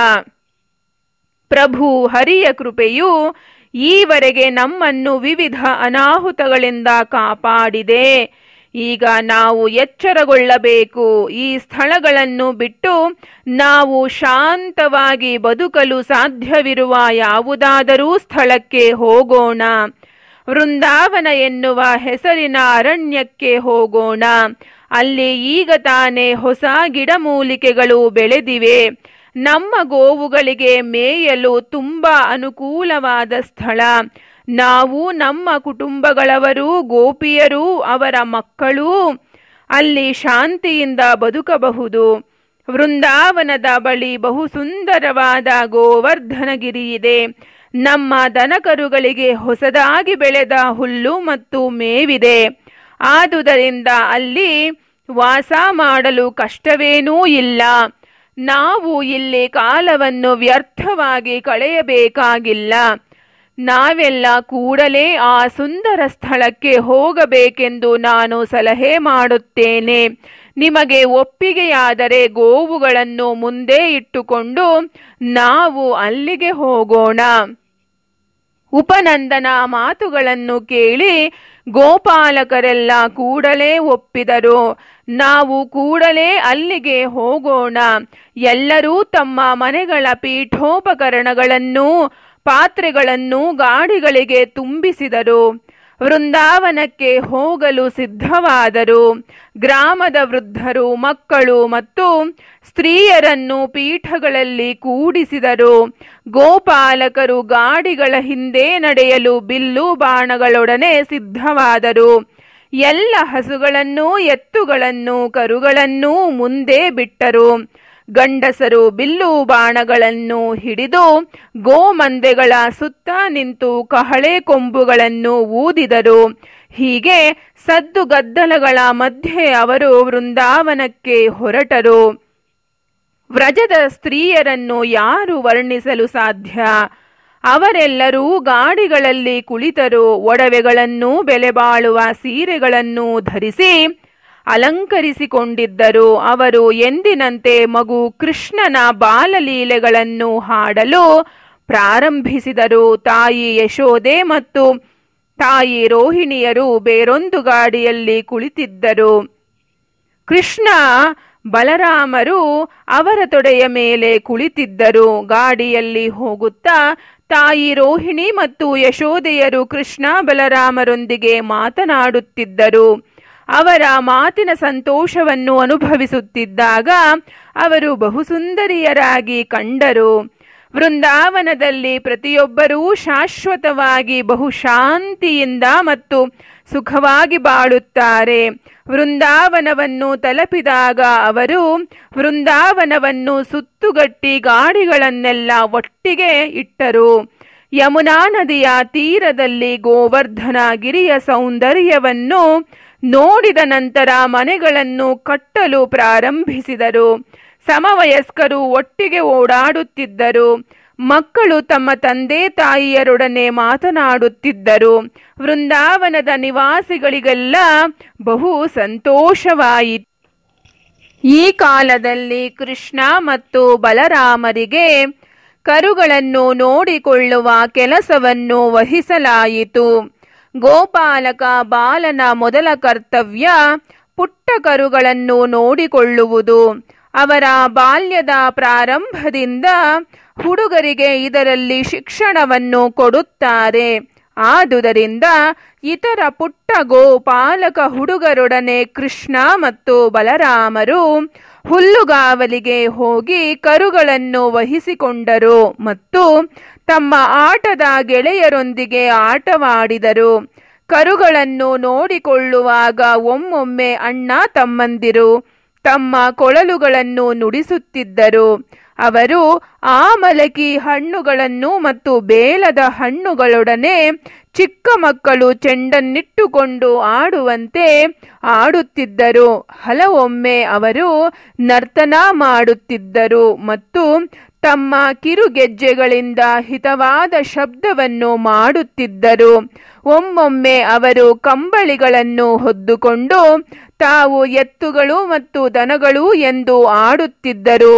ಪ್ರಭು ಹರಿಯ ಕೃಪೆಯು ಈವರೆಗೆ ನಮ್ಮನ್ನು ವಿವಿಧ ಅನಾಹುತಗಳಿಂದ ಕಾಪಾಡಿದೆ ಈಗ ನಾವು ಎಚ್ಚರಗೊಳ್ಳಬೇಕು ಈ ಸ್ಥಳಗಳನ್ನು ಬಿಟ್ಟು ನಾವು ಶಾಂತವಾಗಿ ಬದುಕಲು ಸಾಧ್ಯವಿರುವ ಯಾವುದಾದರೂ ಸ್ಥಳಕ್ಕೆ ಹೋಗೋಣ ವೃಂದಾವನ ಎನ್ನುವ ಹೆಸರಿನ ಅರಣ್ಯಕ್ಕೆ ಹೋಗೋಣ ಅಲ್ಲಿ ಈಗ ತಾನೇ ಹೊಸ ಗಿಡಮೂಲಿಕೆಗಳು ಬೆಳೆದಿವೆ ನಮ್ಮ ಗೋವುಗಳಿಗೆ ಮೇಯಲು ತುಂಬಾ ಅನುಕೂಲವಾದ ಸ್ಥಳ ನಾವು ನಮ್ಮ ಕುಟುಂಬಗಳವರು ಗೋಪಿಯರು ಅವರ ಮಕ್ಕಳು ಅಲ್ಲಿ ಶಾಂತಿಯಿಂದ ಬದುಕಬಹುದು ವೃಂದಾವನದ ಬಳಿ ಬಹು ಸುಂದರವಾದ ಗೋವರ್ಧನಗಿರಿ ಇದೆ ನಮ್ಮ ದನಕರುಗಳಿಗೆ ಹೊಸದಾಗಿ ಬೆಳೆದ ಹುಲ್ಲು ಮತ್ತು ಮೇವಿದೆ ಆದುದರಿಂದ ಅಲ್ಲಿ ವಾಸ ಮಾಡಲು ಕಷ್ಟವೇನೂ ಇಲ್ಲ ನಾವು ಇಲ್ಲಿ ಕಾಲವನ್ನು ವ್ಯರ್ಥವಾಗಿ ಕಳೆಯಬೇಕಾಗಿಲ್ಲ ನಾವೆಲ್ಲ ಕೂಡಲೇ ಆ ಸುಂದರ ಸ್ಥಳಕ್ಕೆ ಹೋಗಬೇಕೆಂದು ನಾನು ಸಲಹೆ ಮಾಡುತ್ತೇನೆ ನಿಮಗೆ ಒಪ್ಪಿಗೆಯಾದರೆ ಗೋವುಗಳನ್ನು ಮುಂದೆ ಇಟ್ಟುಕೊಂಡು ನಾವು ಅಲ್ಲಿಗೆ ಹೋಗೋಣ ಉಪನಂದನ ಮಾತುಗಳನ್ನು ಕೇಳಿ ಗೋಪಾಲಕರೆಲ್ಲ ಕೂಡಲೇ ಒಪ್ಪಿದರು ನಾವು ಕೂಡಲೇ ಅಲ್ಲಿಗೆ ಹೋಗೋಣ ಎಲ್ಲರೂ ತಮ್ಮ ಮನೆಗಳ ಪೀಠೋಪಕರಣಗಳನ್ನು ಪಾತ್ರೆಗಳನ್ನು ಗಾಡಿಗಳಿಗೆ ತುಂಬಿಸಿದರು ವೃಂದಾವನಕ್ಕೆ ಹೋಗಲು ಸಿದ್ಧವಾದರು ಗ್ರಾಮದ ವೃದ್ಧರು ಮಕ್ಕಳು ಮತ್ತು ಸ್ತ್ರೀಯರನ್ನು ಪೀಠಗಳಲ್ಲಿ ಕೂಡಿಸಿದರು ಗೋಪಾಲಕರು ಗಾಡಿಗಳ ಹಿಂದೆ ನಡೆಯಲು ಬಿಲ್ಲು ಬಾಣಗಳೊಡನೆ ಸಿದ್ಧವಾದರು ಎಲ್ಲ ಹಸುಗಳನ್ನು ಎತ್ತುಗಳನ್ನು ಕರುಗಳನ್ನೂ ಮುಂದೆ ಬಿಟ್ಟರು ಗಂಡಸರು ಬಿಲ್ಲು ಬಾಣಗಳನ್ನು ಹಿಡಿದು ಗೋಮಂದೆಗಳ ಸುತ್ತ ನಿಂತು ಕಹಳೆ ಕೊಂಬುಗಳನ್ನು ಊದಿದರು ಹೀಗೆ ಸದ್ದು ಗದ್ದಲಗಳ ಮಧ್ಯೆ ಅವರು ವೃಂದಾವನಕ್ಕೆ ಹೊರಟರು ವ್ರಜದ ಸ್ತ್ರೀಯರನ್ನು ಯಾರು ವರ್ಣಿಸಲು ಸಾಧ್ಯ ಅವರೆಲ್ಲರೂ ಗಾಡಿಗಳಲ್ಲಿ ಕುಳಿತರು ಒಡವೆಗಳನ್ನು ಬೆಲೆಬಾಳುವ ಸೀರೆಗಳನ್ನು ಧರಿಸಿ ಅಲಂಕರಿಸಿಕೊಂಡಿದ್ದರು ಅವರು ಎಂದಿನಂತೆ ಮಗು ಕೃಷ್ಣನ ಬಾಲಲೀಲೆಗಳನ್ನು ಹಾಡಲು ಪ್ರಾರಂಭಿಸಿದರು ತಾಯಿ ಯಶೋದೆ ಮತ್ತು ತಾಯಿ ರೋಹಿಣಿಯರು ಬೇರೊಂದು ಗಾಡಿಯಲ್ಲಿ ಕುಳಿತಿದ್ದರು ಕೃಷ್ಣ ಬಲರಾಮರು ಅವರ ತೊಡೆಯ ಮೇಲೆ ಕುಳಿತಿದ್ದರು ಗಾಡಿಯಲ್ಲಿ ಹೋಗುತ್ತಾ ತಾಯಿ ರೋಹಿಣಿ ಮತ್ತು ಯಶೋದೆಯರು ಕೃಷ್ಣ ಬಲರಾಮರೊಂದಿಗೆ ಮಾತನಾಡುತ್ತಿದ್ದರು ಅವರ ಮಾತಿನ ಸಂತೋಷವನ್ನು ಅನುಭವಿಸುತ್ತಿದ್ದಾಗ ಅವರು ಬಹುಸುಂದರಿಯರಾಗಿ ಕಂಡರು ವೃಂದಾವನದಲ್ಲಿ ಪ್ರತಿಯೊಬ್ಬರೂ ಶಾಶ್ವತವಾಗಿ ಬಹು ಶಾಂತಿಯಿಂದ ಮತ್ತು ಸುಖವಾಗಿ ಬಾಳುತ್ತಾರೆ ವೃಂದಾವನವನ್ನು ತಲುಪಿದಾಗ ಅವರು ವೃಂದಾವನವನ್ನು ಸುತ್ತುಗಟ್ಟಿ ಗಾಡಿಗಳನ್ನೆಲ್ಲ ಒಟ್ಟಿಗೆ ಇಟ್ಟರು ಯಮುನಾ ನದಿಯ ತೀರದಲ್ಲಿ ಗೋವರ್ಧನ ಗಿರಿಯ ಸೌಂದರ್ಯವನ್ನು ನೋಡಿದ ನಂತರ ಮನೆಗಳನ್ನು ಕಟ್ಟಲು ಪ್ರಾರಂಭಿಸಿದರು ಸಮವಯಸ್ಕರು ಒಟ್ಟಿಗೆ ಓಡಾಡುತ್ತಿದ್ದರು ಮಕ್ಕಳು ತಮ್ಮ ತಂದೆ ತಾಯಿಯರೊಡನೆ ಮಾತನಾಡುತ್ತಿದ್ದರು ವೃಂದಾವನದ ನಿವಾಸಿಗಳಿಗೆಲ್ಲ ಬಹು ಸಂತೋಷವಾಯಿತು ಈ ಕಾಲದಲ್ಲಿ ಕೃಷ್ಣ ಮತ್ತು ಬಲರಾಮರಿಗೆ ಕರುಗಳನ್ನು ನೋಡಿಕೊಳ್ಳುವ ಕೆಲಸವನ್ನು ವಹಿಸಲಾಯಿತು ಗೋಪಾಲಕ ಬಾಲನ ಮೊದಲ ಕರ್ತವ್ಯ ಪುಟ್ಟ ಕರುಗಳನ್ನು ನೋಡಿಕೊಳ್ಳುವುದು ಅವರ ಬಾಲ್ಯದ ಪ್ರಾರಂಭದಿಂದ ಹುಡುಗರಿಗೆ ಇದರಲ್ಲಿ ಶಿಕ್ಷಣವನ್ನು ಕೊಡುತ್ತಾರೆ ಆದುದರಿಂದ ಇತರ ಪುಟ್ಟ ಗೋಪಾಲಕ ಹುಡುಗರೊಡನೆ ಕೃಷ್ಣ ಮತ್ತು ಬಲರಾಮರು ಹುಲ್ಲುಗಾವಲಿಗೆ ಹೋಗಿ ಕರುಗಳನ್ನು ವಹಿಸಿಕೊಂಡರು ಮತ್ತು ತಮ್ಮ ಆಟದ ಗೆಳೆಯರೊಂದಿಗೆ ಆಟವಾಡಿದರು ಕರುಗಳನ್ನು ನೋಡಿಕೊಳ್ಳುವಾಗ ಒಮ್ಮೊಮ್ಮೆ ಅಣ್ಣ ತಮ್ಮಂದಿರು ತಮ್ಮ ಕೊಳಲುಗಳನ್ನು ನುಡಿಸುತ್ತಿದ್ದರು ಅವರು ಆಮಲಕಿ ಹಣ್ಣುಗಳನ್ನು ಮತ್ತು ಬೇಲದ ಹಣ್ಣುಗಳೊಡನೆ ಚಿಕ್ಕ ಮಕ್ಕಳು ಚೆಂಡನ್ನಿಟ್ಟುಕೊಂಡು ಆಡುವಂತೆ ಆಡುತ್ತಿದ್ದರು ಹಲವೊಮ್ಮೆ ಅವರು ನರ್ತನ ಮಾಡುತ್ತಿದ್ದರು ಮತ್ತು ತಮ್ಮ ಕಿರುಗೆಜ್ಜೆಗಳಿಂದ ಹಿತವಾದ ಶಬ್ದವನ್ನು ಮಾಡುತ್ತಿದ್ದರು ಒಮ್ಮೊಮ್ಮೆ ಅವರು ಕಂಬಳಿಗಳನ್ನು ಹೊದ್ದುಕೊಂಡು ತಾವು ಎತ್ತುಗಳು ಮತ್ತು ದನಗಳು ಎಂದು ಆಡುತ್ತಿದ್ದರು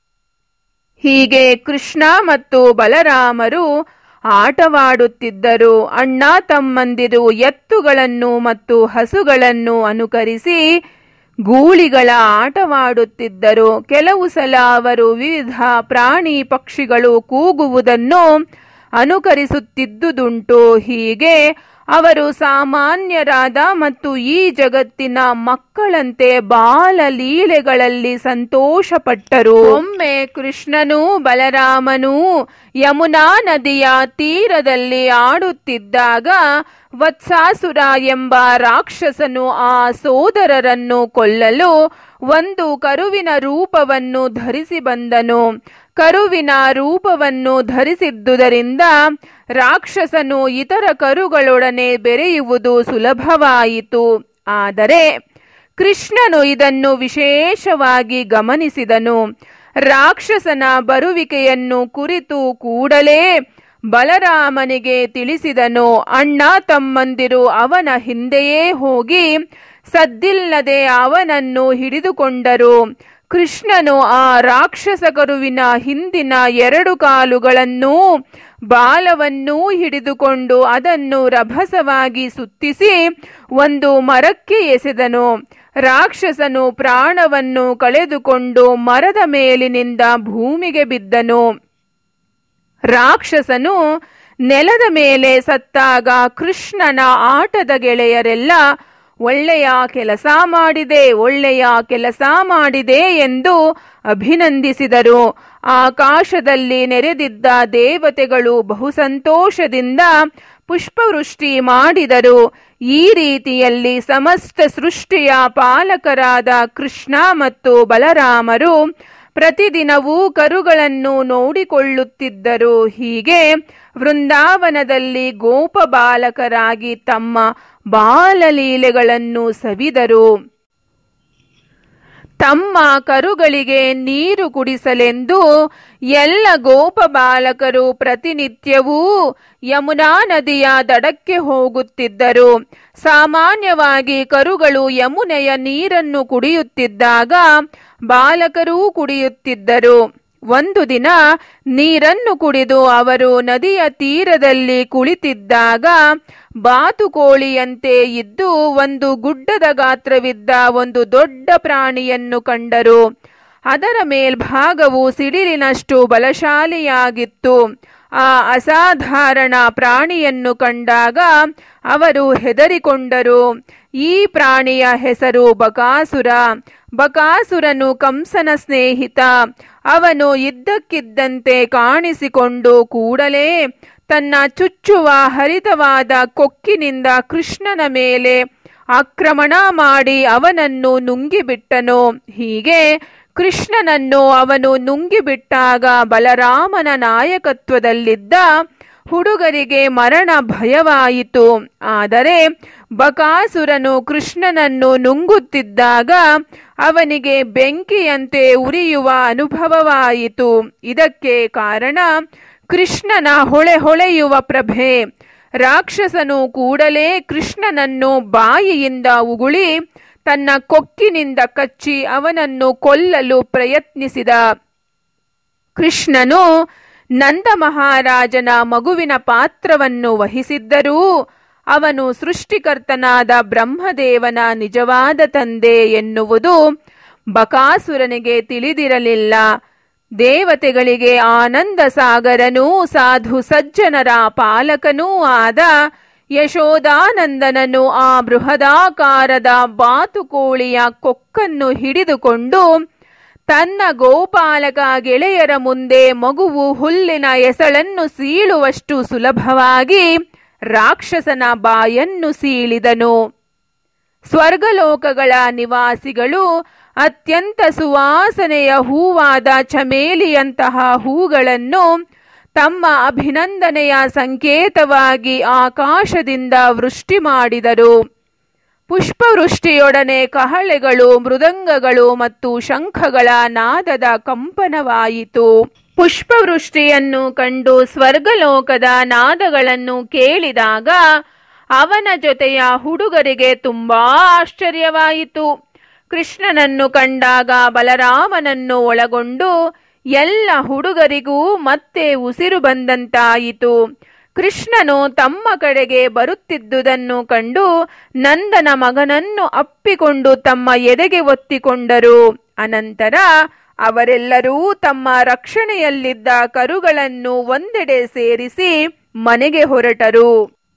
ಹೀಗೆ ಕೃಷ್ಣ ಮತ್ತು ಬಲರಾಮರು ಆಟವಾಡುತ್ತಿದ್ದರು ಅಣ್ಣ ತಮ್ಮಂದಿರು ಎತ್ತುಗಳನ್ನು ಮತ್ತು ಹಸುಗಳನ್ನು ಅನುಕರಿಸಿ ಗೂಳಿಗಳ ಆಟವಾಡುತ್ತಿದ್ದರು ಕೆಲವು ಸಲ ಅವರು ವಿವಿಧ ಪ್ರಾಣಿ ಪಕ್ಷಿಗಳು ಕೂಗುವುದನ್ನು ಅನುಕರಿಸುತ್ತಿದ್ದುದುಂಟು ಹೀಗೆ ಅವರು ಸಾಮಾನ್ಯರಾದ ಮತ್ತು ಈ ಜಗತ್ತಿನ ಮಕ್ಕಳಂತೆ ಬಾಲ ಲೀಲೆಗಳಲ್ಲಿ ಸಂತೋಷಪಟ್ಟರು ಒಮ್ಮೆ ಕೃಷ್ಣನೂ ಬಲರಾಮನೂ ಯಮುನಾ ನದಿಯ ತೀರದಲ್ಲಿ ಆಡುತ್ತಿದ್ದಾಗ ವತ್ಸಾಸುರ ಎಂಬ ರಾಕ್ಷಸನು ಆ ಸೋದರರನ್ನು ಕೊಲ್ಲಲು ಒಂದು ಕರುವಿನ ರೂಪವನ್ನು ಧರಿಸಿ ಬಂದನು ಕರುವಿನ ರೂಪವನ್ನು ಧರಿಸಿದ್ದುದರಿಂದ ರಾಕ್ಷಸನು ಇತರ ಕರುಗಳೊಡನೆ ಬೆರೆಯುವುದು ಸುಲಭವಾಯಿತು ಆದರೆ ಕೃಷ್ಣನು ಇದನ್ನು ವಿಶೇಷವಾಗಿ ಗಮನಿಸಿದನು ರಾಕ್ಷಸನ ಬರುವಿಕೆಯನ್ನು ಕುರಿತು ಕೂಡಲೇ ಬಲರಾಮನಿಗೆ ತಿಳಿಸಿದನು ಅಣ್ಣ ತಮ್ಮಂದಿರು ಅವನ ಹಿಂದೆಯೇ ಹೋಗಿ ಸದ್ದಿಲ್ಲದೆ ಅವನನ್ನು ಹಿಡಿದುಕೊಂಡರು ಕೃಷ್ಣನು ಆ ರಾಕ್ಷಸ ಕರುವಿನ ಹಿಂದಿನ ಎರಡು ಕಾಲುಗಳನ್ನೂ ಬಾಲವನ್ನೂ ಹಿಡಿದುಕೊಂಡು ಅದನ್ನು ರಭಸವಾಗಿ ಸುತ್ತಿಸಿ ಒಂದು ಮರಕ್ಕೆ ಎಸೆದನು ರಾಕ್ಷಸನು ಪ್ರಾಣವನ್ನು ಕಳೆದುಕೊಂಡು ಮರದ ಮೇಲಿನಿಂದ ಭೂಮಿಗೆ ಬಿದ್ದನು ರಾಕ್ಷಸನು ನೆಲದ ಮೇಲೆ ಸತ್ತಾಗ ಕೃಷ್ಣನ ಆಟದ ಗೆಳೆಯರೆಲ್ಲ ಒಳ್ಳೆಯ ಕೆಲಸ ಮಾಡಿದೆ ಒಳ್ಳೆಯ ಕೆಲಸ ಮಾಡಿದೆ ಎಂದು ಅಭಿನಂದಿಸಿದರು ಆಕಾಶದಲ್ಲಿ ನೆರೆದಿದ್ದ ದೇವತೆಗಳು ಬಹು ಸಂತೋಷದಿಂದ ಪುಷ್ಪವೃಷ್ಟಿ ಮಾಡಿದರು ಈ ರೀತಿಯಲ್ಲಿ ಸಮಸ್ತ ಸೃಷ್ಟಿಯ ಪಾಲಕರಾದ ಕೃಷ್ಣ ಮತ್ತು ಬಲರಾಮರು ಪ್ರತಿದಿನವೂ ಕರುಗಳನ್ನು ನೋಡಿಕೊಳ್ಳುತ್ತಿದ್ದರು ಹೀಗೆ ವೃಂದಾವನದಲ್ಲಿ ಗೋಪ ಬಾಲಕರಾಗಿ ತಮ್ಮ ಬಾಲಲೀಲೆಗಳನ್ನು ಸವಿದರು ತಮ್ಮ ಕರುಗಳಿಗೆ ನೀರು ಕುಡಿಸಲೆಂದು ಎಲ್ಲ ಗೋಪ ಬಾಲಕರು ಪ್ರತಿನಿತ್ಯವೂ ಯಮುನಾ ನದಿಯ ದಡಕ್ಕೆ ಹೋಗುತ್ತಿದ್ದರು ಸಾಮಾನ್ಯವಾಗಿ ಕರುಗಳು ಯಮುನೆಯ ನೀರನ್ನು ಕುಡಿಯುತ್ತಿದ್ದಾಗ ಬಾಲಕರೂ ಕುಡಿಯುತ್ತಿದ್ದರು ಒಂದು ದಿನ ನೀರನ್ನು ಕುಡಿದು ಅವರು ನದಿಯ ತೀರದಲ್ಲಿ ಕುಳಿತಿದ್ದಾಗ ಬಾತುಕೋಳಿಯಂತೆ ಇದ್ದು ಒಂದು ಗುಡ್ಡದ ಗಾತ್ರವಿದ್ದ ಒಂದು ದೊಡ್ಡ ಪ್ರಾಣಿಯನ್ನು ಕಂಡರು ಅದರ ಮೇಲ್ಭಾಗವು ಸಿಡಿಲಿನಷ್ಟು ಬಲಶಾಲಿಯಾಗಿತ್ತು ಆ ಅಸಾಧಾರಣ ಪ್ರಾಣಿಯನ್ನು ಕಂಡಾಗ ಅವರು ಹೆದರಿಕೊಂಡರು ಈ ಪ್ರಾಣಿಯ ಹೆಸರು ಬಕಾಸುರ ಬಕಾಸುರನು ಕಂಸನ ಸ್ನೇಹಿತ ಅವನು ಇದ್ದಕ್ಕಿದ್ದಂತೆ ಕಾಣಿಸಿಕೊಂಡು ಕೂಡಲೇ ತನ್ನ ಚುಚ್ಚುವ ಹರಿತವಾದ ಕೊಕ್ಕಿನಿಂದ ಕೃಷ್ಣನ ಮೇಲೆ ಆಕ್ರಮಣ ಮಾಡಿ ಅವನನ್ನು ನುಂಗಿಬಿಟ್ಟನು ಹೀಗೆ ಕೃಷ್ಣನನ್ನು ಅವನು ನುಂಗಿಬಿಟ್ಟಾಗ ಬಲರಾಮನ ನಾಯಕತ್ವದಲ್ಲಿದ್ದ ಹುಡುಗರಿಗೆ ಮರಣ ಭಯವಾಯಿತು ಆದರೆ ಬಕಾಸುರನು ಕೃಷ್ಣನನ್ನು ನುಂಗುತ್ತಿದ್ದಾಗ ಅವನಿಗೆ ಬೆಂಕಿಯಂತೆ ಉರಿಯುವ ಅನುಭವವಾಯಿತು ಇದಕ್ಕೆ ಕಾರಣ ಕೃಷ್ಣನ ಹೊಳೆ ಹೊಳೆಯುವ ಪ್ರಭೆ ರಾಕ್ಷಸನು ಕೂಡಲೇ ಕೃಷ್ಣನನ್ನು ಬಾಯಿಯಿಂದ ಉಗುಳಿ ತನ್ನ ಕೊಕ್ಕಿನಿಂದ ಕಚ್ಚಿ ಅವನನ್ನು ಕೊಲ್ಲಲು ಪ್ರಯತ್ನಿಸಿದ ಕೃಷ್ಣನು ನಂದ ಮಹಾರಾಜನ ಮಗುವಿನ ಪಾತ್ರವನ್ನು ವಹಿಸಿದ್ದರೂ ಅವನು ಸೃಷ್ಟಿಕರ್ತನಾದ ಬ್ರಹ್ಮದೇವನ ನಿಜವಾದ ತಂದೆ ಎನ್ನುವುದು ಬಕಾಸುರನಿಗೆ ತಿಳಿದಿರಲಿಲ್ಲ ದೇವತೆಗಳಿಗೆ ಆನಂದ ಸಾಗರನೂ ಸಾಧು ಸಜ್ಜನರ ಪಾಲಕನೂ ಆದ ಯಶೋದಾನಂದನನು ಆ ಬೃಹದಾಕಾರದ ಬಾತುಕೋಳಿಯ ಕೊಕ್ಕನ್ನು ಹಿಡಿದುಕೊಂಡು ತನ್ನ ಗೋಪಾಲಕ ಗೆಳೆಯರ ಮುಂದೆ ಮಗುವು ಹುಲ್ಲಿನ ಎಸಳನ್ನು ಸೀಳುವಷ್ಟು ಸುಲಭವಾಗಿ ರಾಕ್ಷಸನ ಬಾಯನ್ನು ಸೀಳಿದನು ಸ್ವರ್ಗಲೋಕಗಳ ನಿವಾಸಿಗಳು ಅತ್ಯಂತ ಸುವಾಸನೆಯ ಹೂವಾದ ಚಮೇಲಿಯಂತಹ ಹೂಗಳನ್ನು ತಮ್ಮ ಅಭಿನಂದನೆಯ ಸಂಕೇತವಾಗಿ ಆಕಾಶದಿಂದ ವೃಷ್ಟಿ ಮಾಡಿದರು ಪುಷ್ಪವೃಷ್ಟಿಯೊಡನೆ ಕಹಳೆಗಳು ಮೃದಂಗಗಳು ಮತ್ತು ಶಂಖಗಳ ನಾದದ ಕಂಪನವಾಯಿತು ಪುಷ್ಪವೃಷ್ಟಿಯನ್ನು ಕಂಡು ಸ್ವರ್ಗಲೋಕದ ನಾದಗಳನ್ನು ಕೇಳಿದಾಗ ಅವನ ಜೊತೆಯ ಹುಡುಗರಿಗೆ ತುಂಬಾ ಆಶ್ಚರ್ಯವಾಯಿತು ಕೃಷ್ಣನನ್ನು ಕಂಡಾಗ ಬಲರಾಮನನ್ನು ಒಳಗೊಂಡು ಎಲ್ಲ ಹುಡುಗರಿಗೂ ಮತ್ತೆ ಉಸಿರು ಬಂದಂತಾಯಿತು ಕೃಷ್ಣನು ತಮ್ಮ ಕಡೆಗೆ ಬರುತ್ತಿದ್ದುದನ್ನು ಕಂಡು ನಂದನ ಮಗನನ್ನು ಅಪ್ಪಿಕೊಂಡು ತಮ್ಮ ಎದೆಗೆ ಒತ್ತಿಕೊಂಡರು ಅನಂತರ ಅವರೆಲ್ಲರೂ ತಮ್ಮ ರಕ್ಷಣೆಯಲ್ಲಿದ್ದ ಕರುಗಳನ್ನು ಒಂದೆಡೆ ಸೇರಿಸಿ ಮನೆಗೆ ಹೊರಟರು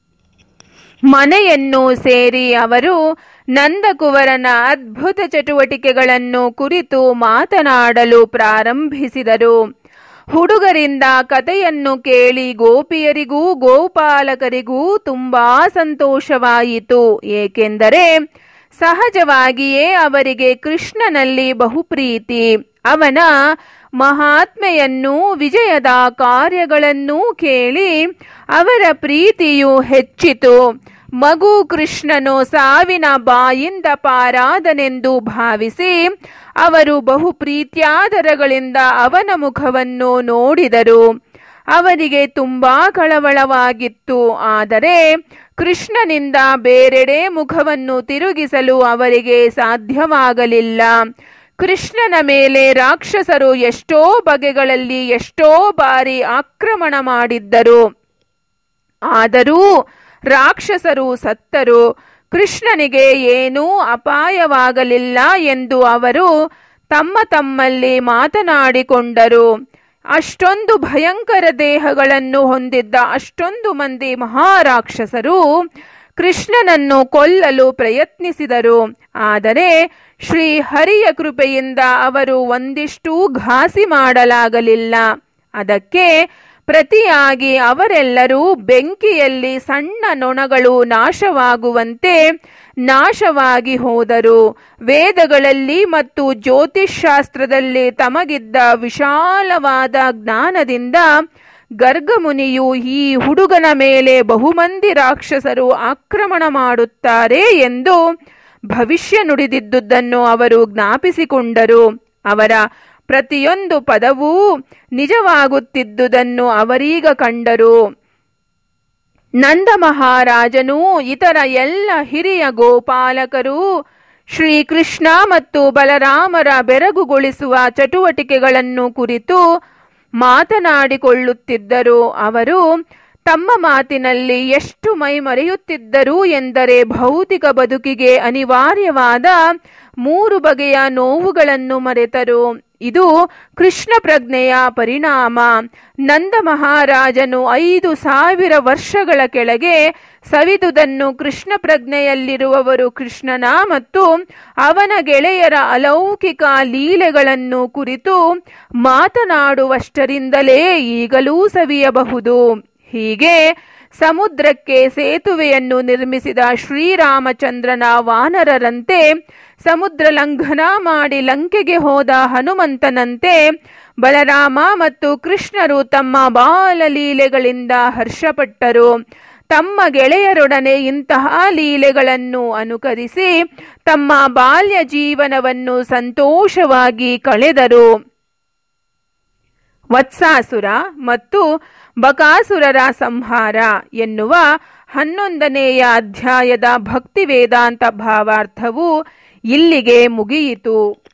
ಮನೆಯನ್ನು ಸೇರಿ ಅವರು ನಂದಕುವರನ ಅದ್ಭುತ ಚಟುವಟಿಕೆಗಳನ್ನು ಕುರಿತು ಮಾತನಾಡಲು ಪ್ರಾರಂಭಿಸಿದರು ಹುಡುಗರಿಂದ ಕಥೆಯನ್ನು ಕೇಳಿ ಗೋಪಿಯರಿಗೂ ಗೋಪಾಲಕರಿಗೂ ತುಂಬಾ ಸಂತೋಷವಾಯಿತು ಏಕೆಂದರೆ ಸಹಜವಾಗಿಯೇ ಅವರಿಗೆ ಕೃಷ್ಣನಲ್ಲಿ ಬಹುಪ್ರೀತಿ ಅವನ ಮಹಾತ್ಮೆಯನ್ನು ವಿಜಯದ ಕಾರ್ಯಗಳನ್ನೂ ಕೇಳಿ ಅವರ ಪ್ರೀತಿಯು ಹೆಚ್ಚಿತು ಮಗು ಕೃಷ್ಣನು ಸಾವಿನ ಬಾಯಿಂದ ಪಾರಾದನೆಂದು ಭಾವಿಸಿ ಅವರು ಬಹು ಪ್ರೀತ್ಯಾದರಗಳಿಂದ ಅವನ ಮುಖವನ್ನು ನೋಡಿದರು ಅವರಿಗೆ ತುಂಬಾ ಕಳವಳವಾಗಿತ್ತು ಆದರೆ ಕೃಷ್ಣನಿಂದ ಬೇರೆಡೆ ಮುಖವನ್ನು ತಿರುಗಿಸಲು ಅವರಿಗೆ ಸಾಧ್ಯವಾಗಲಿಲ್ಲ ಕೃಷ್ಣನ ಮೇಲೆ ರಾಕ್ಷಸರು ಎಷ್ಟೋ ಬಗೆಗಳಲ್ಲಿ ಎಷ್ಟೋ ಬಾರಿ ಆಕ್ರಮಣ ಮಾಡಿದ್ದರು ಆದರೂ ರಾಕ್ಷಸರು ಸತ್ತರು ಕೃಷ್ಣನಿಗೆ ಏನೂ ಅಪಾಯವಾಗಲಿಲ್ಲ ಎಂದು ಅವರು ತಮ್ಮ ತಮ್ಮಲ್ಲಿ ಮಾತನಾಡಿಕೊಂಡರು ಅಷ್ಟೊಂದು ಭಯಂಕರ ದೇಹಗಳನ್ನು ಹೊಂದಿದ್ದ ಅಷ್ಟೊಂದು ಮಂದಿ ಮಹಾರಾಕ್ಷಸರು ಕೃಷ್ಣನನ್ನು ಕೊಲ್ಲಲು ಪ್ರಯತ್ನಿಸಿದರು ಆದರೆ ಶ್ರೀ ಹರಿಯ ಕೃಪೆಯಿಂದ ಅವರು ಒಂದಿಷ್ಟೂ ಘಾಸಿ ಮಾಡಲಾಗಲಿಲ್ಲ ಅದಕ್ಕೆ ಪ್ರತಿಯಾಗಿ ಅವರೆಲ್ಲರೂ ಬೆಂಕಿಯಲ್ಲಿ ಸಣ್ಣ ನೊಣಗಳು ನಾಶವಾಗುವಂತೆ ನಾಶವಾಗಿ ಹೋದರು ವೇದಗಳಲ್ಲಿ ಮತ್ತು ಜ್ಯೋತಿಷ್ಶಾಸ್ತ್ರದಲ್ಲಿ ತಮಗಿದ್ದ ವಿಶಾಲವಾದ ಜ್ಞಾನದಿಂದ ಗರ್ಗಮುನಿಯು ಈ ಹುಡುಗನ ಮೇಲೆ ಬಹುಮಂದಿ ರಾಕ್ಷಸರು ಆಕ್ರಮಣ ಮಾಡುತ್ತಾರೆ ಎಂದು ಭವಿಷ್ಯ ನುಡಿದಿದ್ದುದನ್ನು ಅವರು ಜ್ಞಾಪಿಸಿಕೊಂಡರು ಅವರ ಪ್ರತಿಯೊಂದು ಪದವೂ ನಿಜವಾಗುತ್ತಿದ್ದುದನ್ನು ಅವರೀಗ ಕಂಡರು ನಂದ ಮಹಾರಾಜನು ಇತರ ಎಲ್ಲ ಹಿರಿಯ ಗೋಪಾಲಕರು ಶ್ರೀಕೃಷ್ಣ ಮತ್ತು ಬಲರಾಮರ ಬೆರಗುಗೊಳಿಸುವ ಚಟುವಟಿಕೆಗಳನ್ನು ಕುರಿತು ಮಾತನಾಡಿಕೊಳ್ಳುತ್ತಿದ್ದರು ಅವರು ತಮ್ಮ ಮಾತಿನಲ್ಲಿ ಎಷ್ಟು ಮೈ ಮರೆಯುತ್ತಿದ್ದರು ಎಂದರೆ ಭೌತಿಕ ಬದುಕಿಗೆ ಅನಿವಾರ್ಯವಾದ ಮೂರು ಬಗೆಯ ನೋವುಗಳನ್ನು ಮರೆತರು ಇದು ಕೃಷ್ಣ ಪ್ರಜ್ಞೆಯ ಪರಿಣಾಮ ನಂದ ಮಹಾರಾಜನು ಐದು ಸಾವಿರ ವರ್ಷಗಳ ಕೆಳಗೆ ಸವಿದುದನ್ನು ಕೃಷ್ಣ ಪ್ರಜ್ಞೆಯಲ್ಲಿರುವವರು ಕೃಷ್ಣನ ಮತ್ತು ಅವನ ಗೆಳೆಯರ ಅಲೌಕಿಕ ಲೀಲೆಗಳನ್ನು ಕುರಿತು ಮಾತನಾಡುವಷ್ಟರಿಂದಲೇ ಈಗಲೂ ಸವಿಯಬಹುದು ಹೀಗೆ ಸಮುದ್ರಕ್ಕೆ ಸೇತುವೆಯನ್ನು ನಿರ್ಮಿಸಿದ ಶ್ರೀರಾಮಚಂದ್ರನ ವಾನರರಂತೆ ಸಮುದ್ರ ಲಂಘನ ಮಾಡಿ ಲಂಕೆಗೆ ಹೋದ ಹನುಮಂತನಂತೆ ಬಲರಾಮ ಮತ್ತು ಕೃಷ್ಣರು ತಮ್ಮ ಬಾಲಲೀಲೆಗಳಿಂದ ಹರ್ಷಪಟ್ಟರು ತಮ್ಮ ಗೆಳೆಯರೊಡನೆ ಇಂತಹ ಲೀಲೆಗಳನ್ನು ಅನುಕರಿಸಿ ತಮ್ಮ ಬಾಲ್ಯ ಜೀವನವನ್ನು ಸಂತೋಷವಾಗಿ ಕಳೆದರು ವತ್ಸಾಸುರ ಮತ್ತು ಬಕಾಸುರರ ಸಂಹಾರ ಎನ್ನುವ ಹನ್ನೊಂದನೆಯ ಅಧ್ಯಾಯದ ಭಕ್ತಿ ವೇದಾಂತ ಭಾವಾರ್ಥವು ಇಲ್ಲಿಗೆ ಮುಗಿಯಿತು